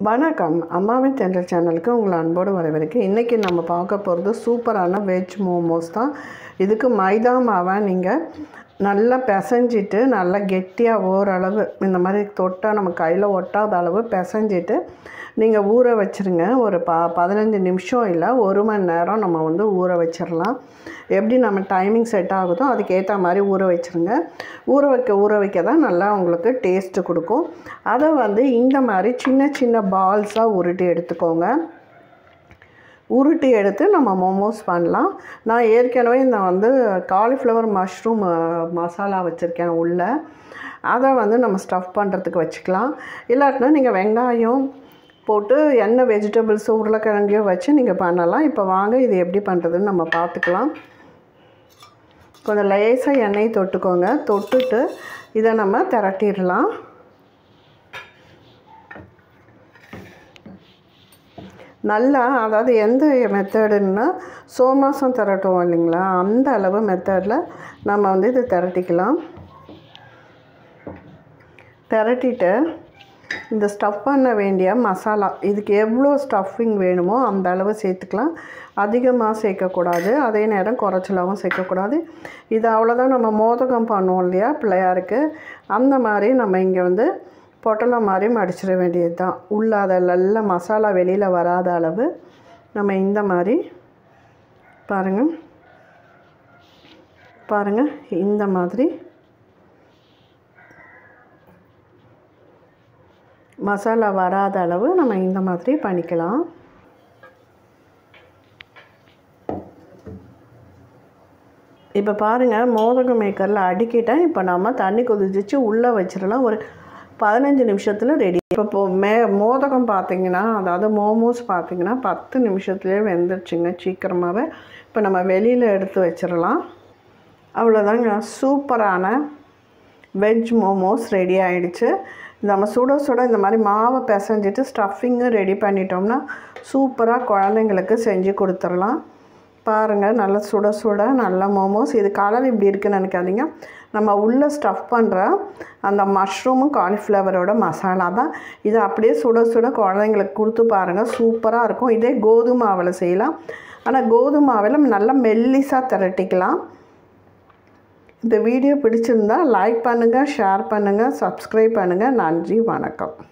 வணக்கம் அம்மாவின் தென்றல் சேனலுக்கு உங்களை அன்போடு வரவேற்கு இன்றைக்கி நம்ம பார்க்க போகிறது சூப்பரான வெஜ் மோமோஸ் தான் இதுக்கு மைதா மாவை நீங்கள் நல்லா பிசைஞ்சிட்டு நல்லா கெட்டியாக ஓரளவு இந்த மாதிரி தொட்டால் நம்ம கையில் ஒட்டாத அளவு பிசைஞ்சிட்டு நீங்கள் ஊற வச்சுருங்க ஒரு ப பதினஞ்சு நிமிஷம் இல்லை ஒரு மணி நேரம் நம்ம வந்து ஊற வச்சிடலாம் எப்படி நம்ம டைமிங் செட் ஆகுதோ அதுக்கேற்ற மாதிரி ஊற வச்சுருங்க ஊற வைக்க ஊற வைக்க தான் நல்லா உங்களுக்கு டேஸ்ட்டு கொடுக்கும் அதை வந்து இந்த மாதிரி சின்ன சின்ன பால்ஸாக உருட்டி எடுத்துக்கோங்க உருட்டி எடுத்து நம்ம மோமோஸ் பண்ணலாம் நான் ஏற்கனவே இந்த வந்து காலிஃப்ளவர் மஷ்ரூம் மசாலா வச்சுருக்கேன் உள்ளே அதை வந்து நம்ம ஸ்டஃப் பண்ணுறதுக்கு வச்சுக்கலாம் இல்லாட்டினா நீங்கள் வெங்காயம் போட்டு என்ன வெஜிடபிள்ஸ் உருளைக்கிழங்கையோ வச்சு நீங்கள் பண்ணலாம் இப்போ வாங்க இது எப்படி பண்ணுறதுன்னு நம்ம பார்த்துக்கலாம் கொஞ்சம் லேசாக எண்ணெய் தொட்டுக்கோங்க தொட்டுட்டு இதை நம்ம திரட்டிடலாம் நல்லா அதாவது எந்த மெத்தடுன்னா சோமாசம் திரட்டுவோம் இல்லைங்களா அந்த அளவு மெத்தடில் நம்ம வந்து இதை திரட்டிக்கலாம் திரட்டிட்டு இந்த ஸ்டஃப் பண்ண வேண்டிய மசாலா இதுக்கு எவ்வளோ ஸ்டஃபிங் வேணுமோ அந்த அளவு சேர்த்துக்கலாம் அதிகமாக சேர்க்கக்கூடாது அதே நேரம் குறைச்சலாகவும் சேர்க்கக்கூடாது இது அவ்வளோதான் நம்ம மோதகம் பண்ணுவோம் இல்லையா பிள்ளையாருக்கு அந்த மாதிரி நம்ம இங்கே வந்து பொட்டலம் மாதிரி மடிச்சிட வேண்டியது தான் உள்ள அதை நல்ல மசாலா வெளியில் வராத அளவு நம்ம இந்த மாதிரி பாருங்கள் பாருங்கள் இந்த மாதிரி மசாலா வராத அளவு நம்ம இந்த மாதிரி பண்ணிக்கலாம் இப்போ பாருங்கள் மோதகம் மேக்கரில் அடுக்கிட்டேன் இப்போ நம்ம தண்ணி கொதிச்சு உள்ளே வச்சிடலாம் ஒரு பதினஞ்சு நிமிஷத்தில் ரெடி இப்போ மே மோதகம் பார்த்தீங்கன்னா அதாவது மோமோஸ் பார்த்தீங்கன்னா பத்து நிமிஷத்துலேயே வெந்துருச்சுங்க சீக்கிரமாகவே இப்போ நம்ம வெளியில் எடுத்து வச்சிடலாம் அவ்வளோதாங்க சூப்பரான வெஜ் மோமோஸ் ரெடி ஆகிடுச்சு நம்ம சுட சுட இந்த மாதிரி மாவை பிசைஞ்சிட்டு ஸ்டஃபிங்கும் ரெடி பண்ணிட்டோம்னா சூப்பராக குழந்தைங்களுக்கு செஞ்சு கொடுத்துடலாம் பாருங்கள் நல்லா சுட சுட நல்ல மோமோஸ் இது கலர் இப்படி இருக்குன்னு நினைக்காதீங்க நம்ம உள்ளே ஸ்டஃப் பண்ணுற அந்த மஷ்ரூமும் காலிஃப்ளவரோட மசாலா தான் இது அப்படியே சுட சுட குழந்தைங்களுக்கு கொடுத்து பாருங்கள் சூப்பராக இருக்கும் இதே கோதுமை மாவில் செய்யலாம் ஆனால் கோதுமை மாவில் நல்லா மெல்லிஸாக திரட்டிக்கலாம் இந்த வீடியோ பிடிச்சிருந்தா லைக் பண்ணுங்கள் ஷேர் பண்ணுங்கள் சப்ஸ்கிரைப் பண்ணுங்கள் நன்றி வணக்கம்